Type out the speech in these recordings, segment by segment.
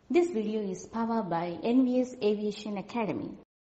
This video is powered by NVS Aviation Academy.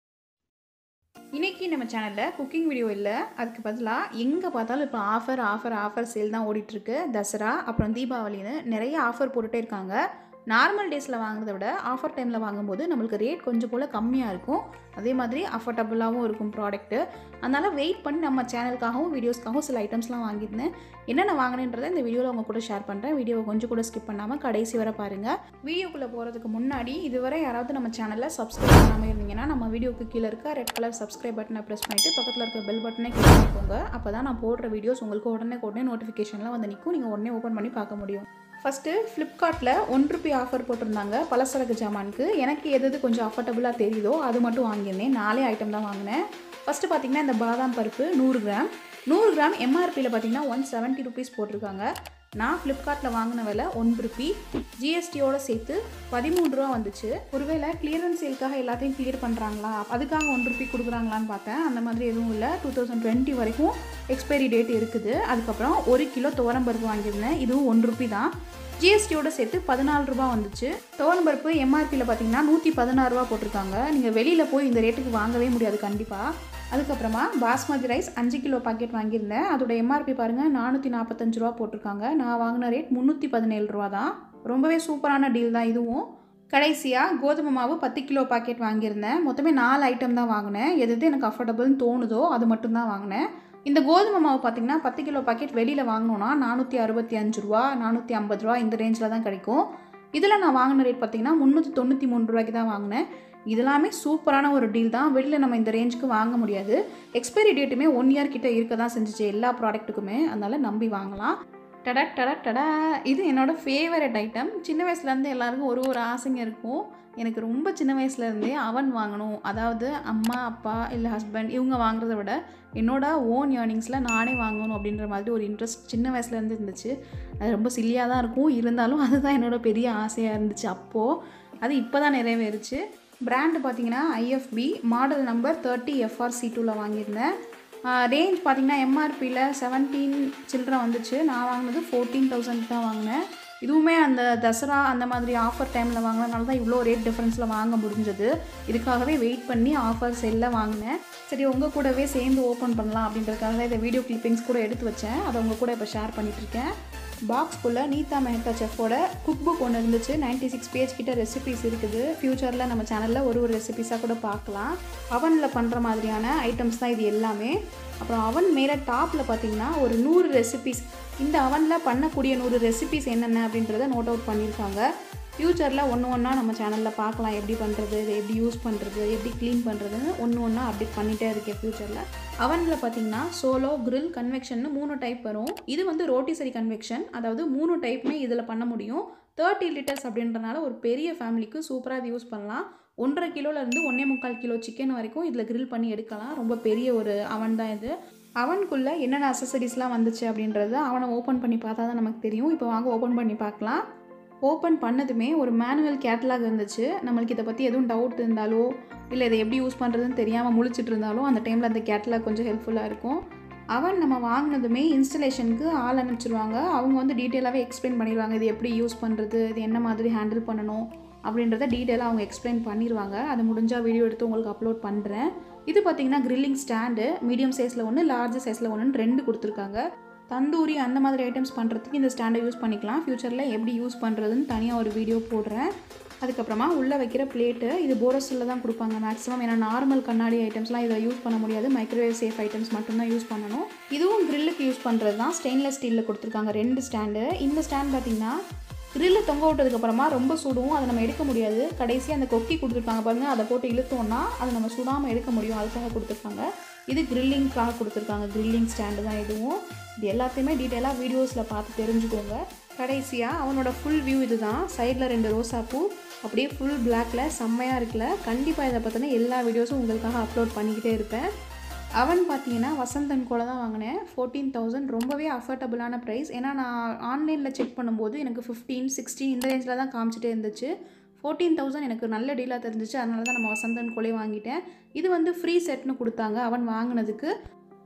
இன்னைக்கு நம்ம சேனலில் குக்கிங் வீடியோ இல்லை அதுக்கு பதிலாக எங்கே பார்த்தாலும் இப்போ ஆஃபர் ஆஃபர் ஆஃபர் சேல் தான் ஓடிட்டுருக்கு தசரா அப்புறம் தீபாவளின்னு நிறைய ஆஃபர் போட்டுகிட்டே இருக்காங்க நார்மல் டேஸில் வாங்குறத விட ஆஃபர் டைமில் வாங்கும்போது நம்மளுக்கு ரேட் கொஞ்சம் போல் கம்மியாக இருக்கும் அதே மாதிரி அஃபோர்டபுளாகவும் இருக்கும் ப்ராடக்ட்டு அதனால் வெயிட் பண்ணி நம்ம சேனலுக்காகவும் வீடியோஸ்க்காகவும் சில ஐட்டம்ஸ்லாம் வாங்கியிருந்தேன் என்னென்ன வாங்கினேன்றதை இந்த வீடியோவில் உங்கள் கூட ஷேர் பண்ணுறேன் வீடியோவை கொஞ்சம் கூட ஸ்கிப் பண்ணாமல் கடைசி வரை பாருங்கள் வீடியோக்குள்ளே போகிறதுக்கு முன்னாடி இதுவரை யாராவது நம்ம சேனலில் சப்ஸ்கிரைப் பண்ணாமல் இருந்தீங்கன்னா நம்ம வீடியோக்கு கீழே இருக்க ரெட் கலர் சப்ஸ்கிரைப் பட்டனை ப்ரெஸ் பண்ணிவிட்டு பக்கத்தில் இருக்க பெல் பட்டனை கிளிக் பண்ணிக்கோங்க அப்போ தான் நான் போடுற வீடியோஸ் உங்களுக்கு உடனே உடனே நோட்டிஃபிகேஷன்லாம் வந்து நிற்கும் நீங்கள் உடனே ஓப்பன் பண்ணி பார்க்க முடியும் ஃபஸ்ட்டு ஃப்ளிப்கார்ட்டில் ஒன் ருபி ஆஃபர் போட்டிருந்தாங்க பலசரக்கு ஜாமானுக்கு எனக்கு எது எது கொஞ்சம் அஃபர்டபுளாக தெரியுதோ அது மட்டும் வாங்கியிருந்தேன் நாலே ஐட்டம் தான் வாங்கினேன் ஃபஸ்ட்டு பார்த்தீங்கன்னா இந்த பாதாம் பருப்பு நூறு கிராம் நூறு கிராம் எம்ஆர்பியில் பார்த்தீங்கன்னா ஒன் செவன்ட்டி ருபீஸ் போட்டிருக்காங்க நான் ஃப்ளிப்கார்ட்டில் வாங்கின விலை ஒன் ருபி ஜிஎஸ்டியோட சேர்த்து பதிமூணு ரூபா வந்துச்சு ஒருவேளை கிளியரன்ஸ் சேல்க்காக எல்லாத்தையும் கிளியர் பண்ணுறாங்களா அதுக்காக ஒன் ருபி கொடுக்குறாங்களான்னு பார்த்தேன் அந்த மாதிரி எதுவும் இல்லை டூ தௌசண்ட் டுவெண்ட்டி வரைக்கும் எக்ஸ்பைரி டேட் இருக்குது அதுக்கப்புறம் ஒரு கிலோ துவரம்பருப்பு வாங்கியிருந்தேன் இதுவும் ஒன் ருபி தான் ஜிஎஸ்டியோட சேர்த்து பதினாலு ரூபா வந்துச்சு துவரம்பருப்பு எம்ஆர்பியில் பார்த்தீங்கன்னா நூற்றி பதினாறு ரூபா போட்டிருக்காங்க நீங்கள் வெளியில் போய் இந்த ரேட்டுக்கு வாங்கவே முடியாது கண்டிப்பாக அதுக்கப்புறமா பாஸ்மதி ரைஸ் அஞ்சு கிலோ பாக்கெட் வாங்கியிருந்தேன் அதோட எம்ஆர்பி பாருங்கள் நானூற்றி நாற்பத்தஞ்சு ரூபா போட்டிருக்காங்க நான் வாங்கின ரேட் முந்நூற்றி பதினேழு ரூபா தான் ரொம்பவே சூப்பரான டீல் தான் இதுவும் கடைசியாக கோதுமை மாவு பத்து கிலோ பாக்கெட் வாங்கியிருந்தேன் மொத்தமே நாலு ஐட்டம் தான் வாங்கினேன் எது எது எனக்கு அஃபோர்டபுள்னு தோணுதோ அது மட்டும்தான் வாங்கினேன் இந்த கோதுமை மாவு பார்த்திங்கன்னா பத்து கிலோ பாக்கெட் வெளியில் வாங்கினோன்னா நானூற்றி அறுபத்தி அஞ்சு ரூபா நானூற்றி ஐம்பது ரூபா இந்த ரேஞ்சில் தான் கிடைக்கும் இதில் நான் வாங்கின ரேட் பார்த்திங்கன்னா முந்நூற்றி தொண்ணூற்றி மூணு ரூபாய்க்கு தான் வாங்கினேன் இதெல்லாமே சூப்பரான ஒரு டீல் தான் வெளியில் நம்ம இந்த ரேஞ்சுக்கு வாங்க முடியாது எக்ஸ்பைரி டேட்டுமே ஒன் இயர் கிட்ட இருக்க தான் செஞ்சுச்சு எல்லா ப்ராடக்ட்டுக்குமே அதனால் நம்பி வாங்கலாம் டடா டடா டடா இது என்னோடய ஃபேவரட் ஐட்டம் சின்ன வயசுலேருந்து எல்லாருக்கும் ஒரு ஒரு ஆசைங்க இருக்கும் எனக்கு ரொம்ப சின்ன வயசுலேருந்தே அவன் வாங்கணும் அதாவது அம்மா அப்பா இல்லை ஹஸ்பண்ட் இவங்க வாங்குறத விட என்னோட ஓன் ஏர்னிங்ஸில் நானே வாங்கணும் அப்படின்ற மாதிரி ஒரு இன்ட்ரெஸ்ட் சின்ன வயசுலேருந்து இருந்துச்சு அது ரொம்ப சில்லியாக தான் இருக்கும் இருந்தாலும் அதுதான் என்னோட பெரிய ஆசையாக இருந்துச்சு அப்போது அது இப்போ தான் நிறைவேறுச்சு பிராண்டு பார்த்தீங்கன்னா IFB model number thirty FR C டூவில் வாங்கியிருந்தேன் ரேஞ்ச் பார்த்தீங்கன்னா எம்ஆர்பியில் செவன்டீன் சில்ட்ரன் வந்துச்சு நான் வாங்கினது ஃபோர்டீன் தௌசண்ட் தான் வாங்கினேன் இதுவுமே அந்த தசரா அந்த மாதிரி ஆஃபர் டைமில் வாங்கினதுனால தான் இவ்வளோ ரேட் டிஃப்ரென்ஸில் வாங்க முடிஞ்சது இதுக்காகவே வெயிட் பண்ணி ஆஃபர் செல்லில் வாங்கினேன் சரி உங்கள் கூடவே சேர்ந்து ஓப்பன் பண்ணலாம் அப்படின்றதுக்காக தான் இந்த வீடியோ கிளிப்பிங்ஸ் கூட எடுத்து வச்சேன் அதை உங்கள் கூட இப்போ ஷேர் பண்ணிகிட்ருக்கேன் பாக்ஸ்குள்ளே நீதா மெஹத்தா செஃபோட குக் புக் ஒன்று இருந்துச்சு நைன்ட்டி சிக்ஸ் பேஜ் கிட்ட ரெசிபிஸ் இருக்குது ஃப்யூச்சரில் நம்ம சேனலில் ஒரு ஒரு ரெசிபிஸாக கூட பார்க்கலாம் அவனில் பண்ணுற மாதிரியான ஐட்டம்ஸ் தான் இது எல்லாமே அப்புறம் அவன் மேலே டாப்பில் பார்த்தீங்கன்னா ஒரு நூறு ரெசிபிஸ் இந்த அவனில் பண்ணக்கூடிய நூறு ரெசிபிஸ் என்னென்ன அப்படின்றத நோட் அவுட் பண்ணியிருக்காங்க ஃப்யூச்சரில் ஒன்று ஒன்றா நம்ம சேனலில் பார்க்கலாம் எப்படி பண்ணுறது இதை எப்படி யூஸ் பண்ணுறது எப்படி க்ளீன் பண்ணுறதுன்னு ஒன்று ஒன்றா அப்டேட் பண்ணிகிட்டே இருக்கேன் ஃப்யூச்சரில் அவனில் பார்த்தீங்கன்னா சோலோ கிரில் கன்வெக்ஷன் மூணு டைப் வரும் இது வந்து ரோட்டிசரி கன்வெக்ஷன் அதாவது மூணு டைப்புமே இதில் பண்ண முடியும் தேர்ட்டி லிட்டர்ஸ் அப்படின்றனால ஒரு பெரிய ஃபேமிலிக்கு சூப்பராக இது யூஸ் பண்ணலாம் ஒன்றரை கிலோலேருந்து ஒன்றே முக்கால் கிலோ சிக்கன் வரைக்கும் இதில் கிரில் பண்ணி எடுக்கலாம் ரொம்ப பெரிய ஒரு அவன் தான் இது அவனுக்குள்ளே என்னென்ன அசசரிஸ்லாம் வந்துச்சு அப்படின்றத அவனை ஓப்பன் பண்ணி பார்த்தா தான் நமக்கு தெரியும் இப்போ வாங்க ஓப்பன் பண்ணி பார்க்கலாம் ஓப்பன் பண்ணதுமே ஒரு மேனுவல் கேட்டலாக் இருந்துச்சு நம்மளுக்கு இதை பற்றி எதுவும் டவுட் இருந்தாலோ இல்லை இதை எப்படி யூஸ் பண்ணுறதுன்னு தெரியாமல் முழிச்சிட்டு இருந்தாலும் அந்த டைமில் அந்த கேட்டலாக் கொஞ்சம் ஹெல்ப்ஃபுல்லாக இருக்கும் அவன் நம்ம வாங்கினதுமே இன்ஸ்டலேஷனுக்கு ஆள் அனுப்பிச்சிருவாங்க அவங்க வந்து டீட்டெயிலாகவே எக்ஸ்பிளைன் பண்ணிடுவாங்க இது எப்படி யூஸ் பண்ணுறது இது என்ன மாதிரி ஹேண்டில் பண்ணணும் அப்படின்றத டீட்டெயிலாக அவங்க எக்ஸ்பிளைன் பண்ணிடுவாங்க அது முடிஞ்சால் வீடியோ எடுத்து உங்களுக்கு அப்லோட் பண்ணுறேன் இது பார்த்திங்கன்னா கிரில்லிங் ஸ்டாண்டு மீடியம் சைஸில் ஒன்று லார்ஜ் சைஸில் ஒன்றுன்னு ரெண்டு கொடுத்துருக்காங்க தந்தூரி அந்த மாதிரி ஐட்டம்ஸ் பண்ணுறதுக்கு இந்த ஸ்டாண்டை யூஸ் பண்ணிக்கலாம் ஃப்யூச்சரில் எப்படி யூஸ் பண்ணுறதுன்னு தனியாக ஒரு வீடியோ போடுறேன் அதுக்கப்புறமா உள்ளே வைக்கிற பிளேட்டு இது போரோஸில் தான் கொடுப்பாங்க மேக்ஸிமம் ஏன்னா நார்மல் கண்ணாடி ஐட்டம்ஸ்லாம் இதை யூஸ் பண்ண முடியாது மைக்ரோவேவ் சேஃப் ஐட்டம்ஸ் மட்டும்தான் யூஸ் பண்ணணும் இதுவும் க்ரில்லுக்கு யூஸ் பண்ணுறது தான் ஸ்டெயின்லெஸ் ஸ்டீலில் கொடுத்துருக்காங்க ரெண்டு ஸ்டாண்டு இந்த ஸ்டாண்ட் பார்த்திங்கன்னா க்ரில்லை தொங்க விட்டதுக்கப்புறமா ரொம்ப சுடும் அதை நம்ம எடுக்க முடியாது கடைசி அந்த கொக்கி கொடுத்துருக்காங்க பாருங்கள் அதை போட்டு இழுத்தோன்னா அதை நம்ம சுடாமல் எடுக்க முடியும் அதுக்காக கொடுத்துருக்காங்க இது க்ரில்லிங்க்காக கொடுத்துருக்காங்க க்ரில்லிங் ஸ்டாண்டு தான் இதுவும் இது எல்லாத்தையுமே டீட்டெயிலாக வீடியோஸில் பார்த்து தெரிஞ்சுக்கோங்க கடைசியாக அவனோட ஃபுல் வியூ இது தான் சைடில் ரெண்டு ரோசாப்பூ அப்படியே ஃபுல் பிளாக்ல செம்மையாக இருக்குல்ல கண்டிப்பாக இதை பற்றின எல்லா வீடியோஸும் உங்களுக்காக அப்லோட் பண்ணிக்கிட்டே இருப்பேன் அவன் பார்த்தீங்கன்னா வசந்தன் கூட தான் வாங்கினேன் ஃபோர்டீன் தௌசண்ட் ரொம்பவே அஃபோர்டபுளான ப்ரைஸ் ஏன்னா நான் ஆன்லைனில் செக் பண்ணும்போது எனக்கு ஃபிஃப்டீன் சிக்ஸ்டீன் இந்த ரேஞ்சில் தான் காமிச்சிட்டே இருந்துச்சு ஃபோர்டீன் தௌசண்ட் எனக்கு நல்ல டீலாக தெரிஞ்சிச்சு அதனால தான் நம்ம வசந்தன் கோலே வாங்கிட்டேன் இது வந்து ஃப்ரீ செட்னு கொடுத்தாங்க அவன் வாங்கினதுக்கு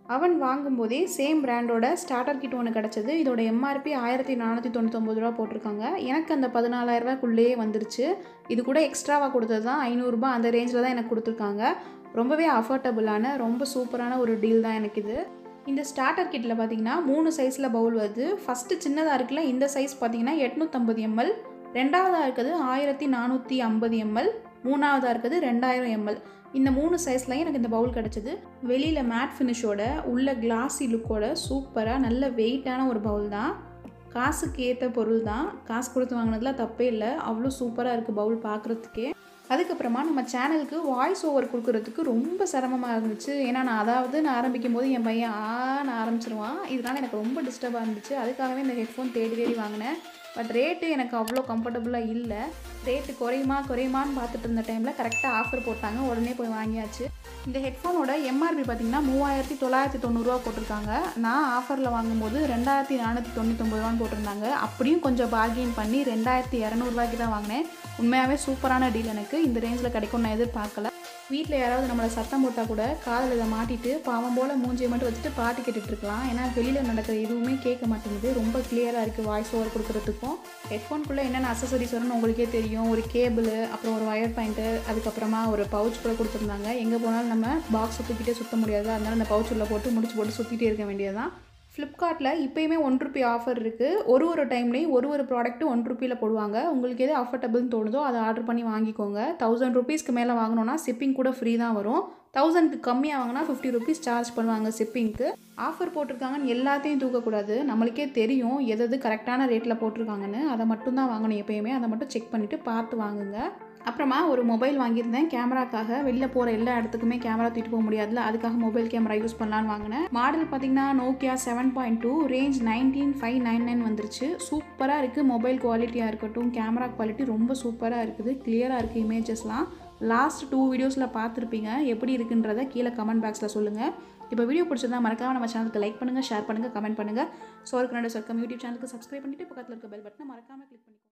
அவன் வாங்கும்போதே சேம் பிராண்டோட ஸ்டார்டர் கிட் ஒன்று கிடச்சிது இதோட எம்ஆர்பி ஆயிரத்தி நானூற்றி தொண்ணூத்தொம்பது ரூபா போட்டிருக்காங்க எனக்கு அந்த பதினாலாயிரரூபாக்குள்ளேயே வந்துருச்சு இது கூட எக்ஸ்ட்ராவாக கொடுத்தது தான் ஐநூறுரூபா அந்த ரேஞ்சில் தான் எனக்கு கொடுத்துருக்காங்க ரொம்பவே அஃபோர்டபுளான ரொம்ப சூப்பரான ஒரு டீல் தான் எனக்கு இது இந்த ஸ்டார்டர் கிட்டில் பார்த்தீங்கன்னா மூணு சைஸில் பவுல் வருது ஃபஸ்ட்டு சின்னதாக இருக்குல்ல இந்த சைஸ் பார்த்தீங்கன்னா எட்நூற்றம்பது எம்எல் ரெண்டாவதாக இருக்குது ஆயிரத்தி நானூற்றி ஐம்பது எம்எல் மூணாவதாக இருக்குது ரெண்டாயிரம் எம்எல் இந்த மூணு சைஸ்லையும் எனக்கு இந்த பவுல் கிடச்சிது வெளியில் மேட் ஃபினிஷோட உள்ள கிளாஸி லுக்கோட சூப்பராக நல்ல வெயிட்டான ஒரு பவுல் தான் காசுக்கு ஏற்ற பொருள் தான் காசு கொடுத்து வாங்கினதுல தப்பே இல்லை அவ்வளோ சூப்பராக இருக்குது பவுல் பார்க்குறதுக்கே அதுக்கப்புறமா நம்ம சேனலுக்கு வாய்ஸ் ஓவர் கொடுக்குறதுக்கு ரொம்ப சிரமமாக இருந்துச்சு ஏன்னா நான் அதாவது நான் ஆரம்பிக்கும் போது என் பையன் ஆன்னு ஆரம்பிச்சிருவான் இதனால் எனக்கு ரொம்ப டிஸ்டர்பாக இருந்துச்சு அதுக்காகவே இந்த ஹெட்ஃபோன் தேடி தேடி வாங்கினேன் பட் ரேட்டு எனக்கு அவ்வளோ கம்ஃபர்டபுளாக இல்லை ரேட்டு குறையுமா குறையுமான்னு பார்த்துட்டு இருந்த டைமில் கரெக்டாக ஆஃபர் போட்டாங்க உடனே போய் வாங்கியாச்சு இந்த ஹெட்ஃபோனோட எம்ஆர்பி பார்த்தீங்கன்னா மூவாயிரத்தி தொள்ளாயிரத்தி தொண்ணூறுரூவா போட்டிருக்காங்க நான் ஆஃபரில் வாங்கும்போது ரெண்டாயிரத்தி நானூற்றி தொண்ணூத்தொம்பது ரூபான்னு போட்டிருந்தாங்க அப்படியும் கொஞ்சம் பார்கெயின் பண்ணி ரெண்டாயிரத்தி இரநூறுவாய்க்கு தான் வாங்கினேன் உண்மையாகவே சூப்பரான டீல் எனக்கு இந்த ரேஞ்சில் கிடைக்கும் நான் எதிர்பார்க்கல வீட்டில் யாராவது நம்மளை சத்தம் போட்டால் கூட காதில் இதை மாட்டிட்டு பாவம் போல் மூஞ்சியை மட்டும் வச்சுட்டு பாட்டு கேட்டுட்டு இருக்கலாம் ஏன்னா வெளியில் நடக்கிற எதுவுமே கேட்க மாட்டேங்குது ரொம்ப கிளியராக இருக்குது வாய்ஸ் ஓவர் கொடுக்குறதுக்கும் ஹெட்ஃபோனுக்குள்ளே என்னென்ன அசசரிஸ் வரும்னு உங்களுக்கே தெரியும் ஒரு கேபிள் அப்புறம் ஒரு ஒயர் பாயிண்ட்டு அதுக்கப்புறமா ஒரு பவுச் கூட கொடுத்துருந்தாங்க எங்கே போனாலும் நம்ம பாக்ஸை தூக்கிட்டே சுற்ற முடியாது அதனால் அந்த பவுச் உள்ள போட்டு முடிச்சு போட்டு சுற்றிட்டே இருக்க வேண்டியதுதான் ஃப்ளிப்கார்ட்டில் இப்போயுமே ஒன் ருபி ஆஃபர் இருக்குது ஒரு ஒரு டைம்லேயும் ஒரு ஒரு ப்ராடக்ட்டு ஒன் ருப்பியில் போடுவாங்க உங்களுக்கு எது அஃபர்டபுள்னு தோணுதோ அதை ஆர்டர் பண்ணி வாங்கிக்கோங்க தௌசண்ட் ருபீஸ்க்கு மேலே வாங்கினோன்னா ஷிப்பிங் கூட ஃப்ரீ தான் வரும் தௌசண்ட்க்கு கம்மியாக வாங்கினா ஃபிஃப்டி ருபீஸ் சார்ஜ் பண்ணுவாங்க ஷிப்பிங்க்கு ஆஃபர் போட்டிருக்காங்கன்னு எல்லாத்தையும் தூக்கக்கூடாது நம்மளுக்கே தெரியும் எது எது கரெக்டான ரேட்டில் போட்டிருக்காங்கன்னு அதை மட்டும் தான் வாங்கணும் எப்பயுமே அதை மட்டும் செக் பண்ணிவிட்டு பார்த்து வாங்குங்க அப்புறமா ஒரு மொபைல் வாங்கியிருந்தேன் கேமராக்காக வெளில போகிற எல்லா இடத்துக்குமே கேமரா தூக்கிட்டு போக முடியாதுல அதுக்காக மொபைல் கேமரா யூஸ் பண்ணலான்னு வாங்கினேன் மாடல் பார்த்தீங்கன்னா Nokia seven point two range nineteen five nine nine வந்துருச்சு சூப்பராக இருக்குது மொபைல் குவாலிட்டியாக இருக்கட்டும் கேமரா குவாலிட்டி ரொம்ப சூப்பராக இருக்குது கிளியராக இருக்குது இமேஜஸ்லாம் லாஸ்ட் டூ வீடியோஸில் பார்த்துருப்பீங்க எப்படி இருக்குன்றதை கீழே கமெண்ட் பாக்ஸில் சொல்லுங்கள் இப்போ வீடியோ பிடிச்சிருந்தா மறக்காம நம்ம சேனலுக்கு லைக் பண்ணுங்கள் ஷேர் பண்ணுங்கள் கமெண்ட் பண்ணுங்கள் ஸோ கன்னட சொர்க்கம் யூடியூப் சேனலுக்கு சப்ஸ்கிரைப் பண்ணிவிட்டு பக்கத்தில் இருக்க பெல் பட்டனை மறக்காமல் கிளிக் பண்ணிக்கோங்க